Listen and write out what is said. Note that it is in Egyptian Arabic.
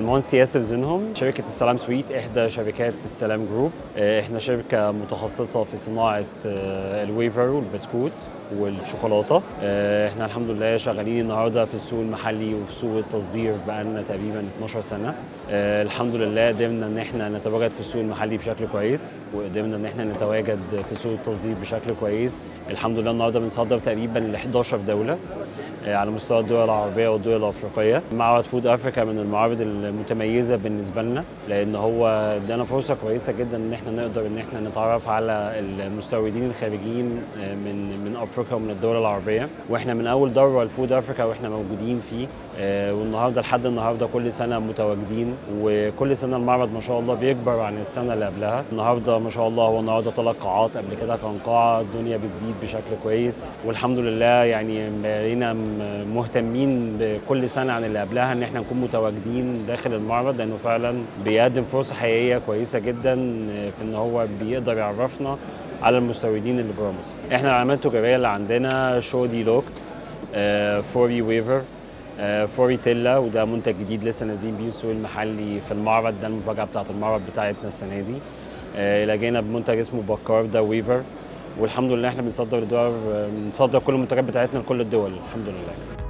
المهندس ياسر زينهم شركة السلام سويت إحدى شركات السلام جروب آه، إحنا شركة متخصصة في صناعة آه، الويفر والبسكوت والشوكولاته آه، احنا الحمد لله شغالين النهارده في السوق المحلي وفي سوق التصدير بقالنا تقريبا 12 سنه آه، الحمد لله قدرنا ان احنا نتواجد في السوق المحلي بشكل كويس وقدرنا ان احنا نتواجد في سوق التصدير بشكل كويس الحمد لله النهارده بنصدر تقريبا ل 11 دوله آه، على مستوى الدول العربيه والدول الافريقيه معرض فود افريكا من المعارض المتميزه بالنسبه لنا لان هو ادانا فرصه كويسه جدا ان احنا نقدر ان احنا نتعرف على المستوردين الخارجيين آه، من من افريقيا ومن الدول العربيه واحنا من اول دوره لفود افريكا واحنا موجودين فيه آه، والنهارده لحد النهارده كل سنه متواجدين وكل سنه المعرض ما شاء الله بيكبر عن السنه اللي قبلها النهارده ما شاء الله هو النهارده ثلاث قاعات قبل كده كان قاعه الدنيا بتزيد بشكل كويس والحمد لله يعني بقينا م- مهتمين بكل سنه عن اللي قبلها ان احنا نكون متواجدين داخل المعرض لانه فعلا بيقدم فرصه حقيقيه كويسه جدا في ان هو بيقدر يعرفنا على المستوردين اللي بره مصر. احنا العلامات التجاريه اللي عندنا شو دي لوكس آه، فوري ويفر آه، فوري تيلا وده منتج جديد لسه نازلين بيه السوق المحلي في المعرض ده المفاجاه بتاعت المعرض بتاعتنا السنه دي آه، الى جانب منتج اسمه بكار ده ويفر والحمد لله احنا بنصدر الدول بنصدر كل المنتجات بتاعتنا لكل الدول الحمد لله